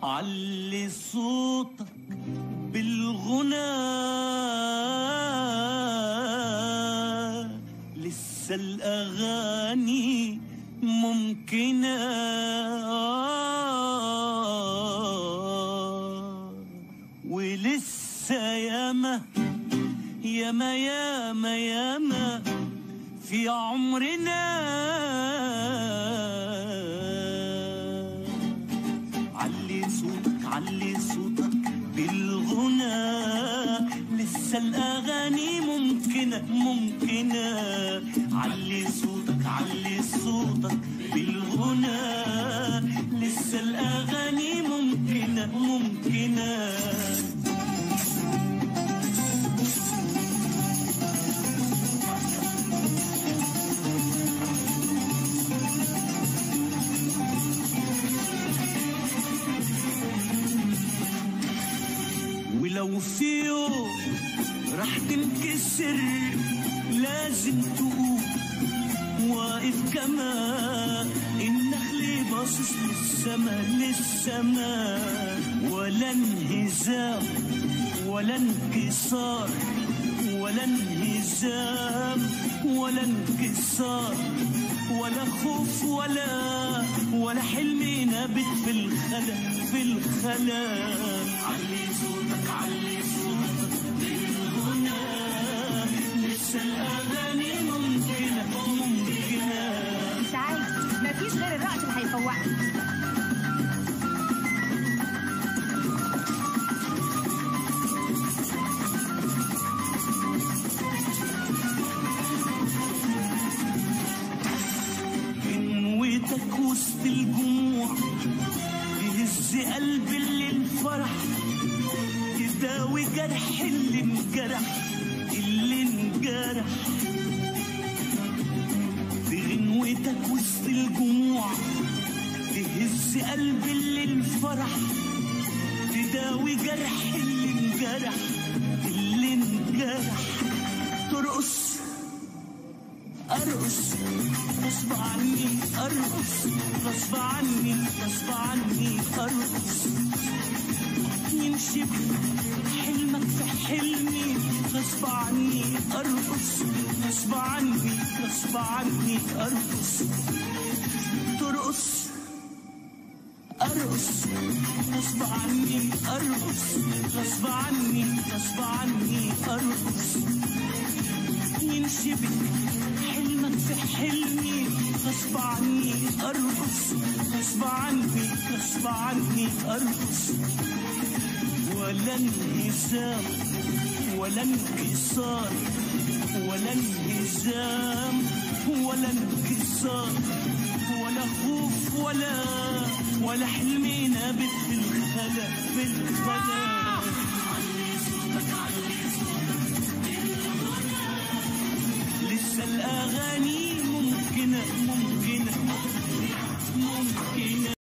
علي صوتك بالغنى لسه الأغاني ممكنة ولسه ياما ياما ياما ياما في عمرنا علي صوتك علي صوتك بالغنى لسه الأغاني ممكنة ممكنة علي صوتك علي صوتك بالغنى لسه الأغاني ممكنة ممكنة ولو في يوم راح تنكسر لازم تقوم واقف كما النخل باصص للسما للسما ولا انهزام ولا انكسار ولا انهزام ولا انكسار ولا خوف ولا ولا حلم نابت في الخلا في الخلا علي صوتك علي صوتك بالغنى لسه الاغاني ممكنه ممكنه مش عايز مفيش غير الرقص اللي هيفوقك قنوتك وسط الجموع تهز قلب اللي انفرح تداوي جرح اللي انجرح اللي انجرح بغنوتك وسط الجموع تهز قلب اللي انفرح تداوي جرح اللي انجرح اللي انجرح ترقص ارقص غصب عني ارقص غصب عني غصب عني ارقص يمشي حلمك في حلمي غصب عني ارقص غصب عني غصب عني ارقص ترقص ارقص غصب عني ارقص غصب عني غصب عني ارقص يمشي بك حلمك في حلمي غصب عني ارقص غصب عني غصب عني ارقص ولا انهزام ولا انكسار ولا انهزام ولا انكسار ولا خوف ولا ولا حلم نابت في الخلا في الخلا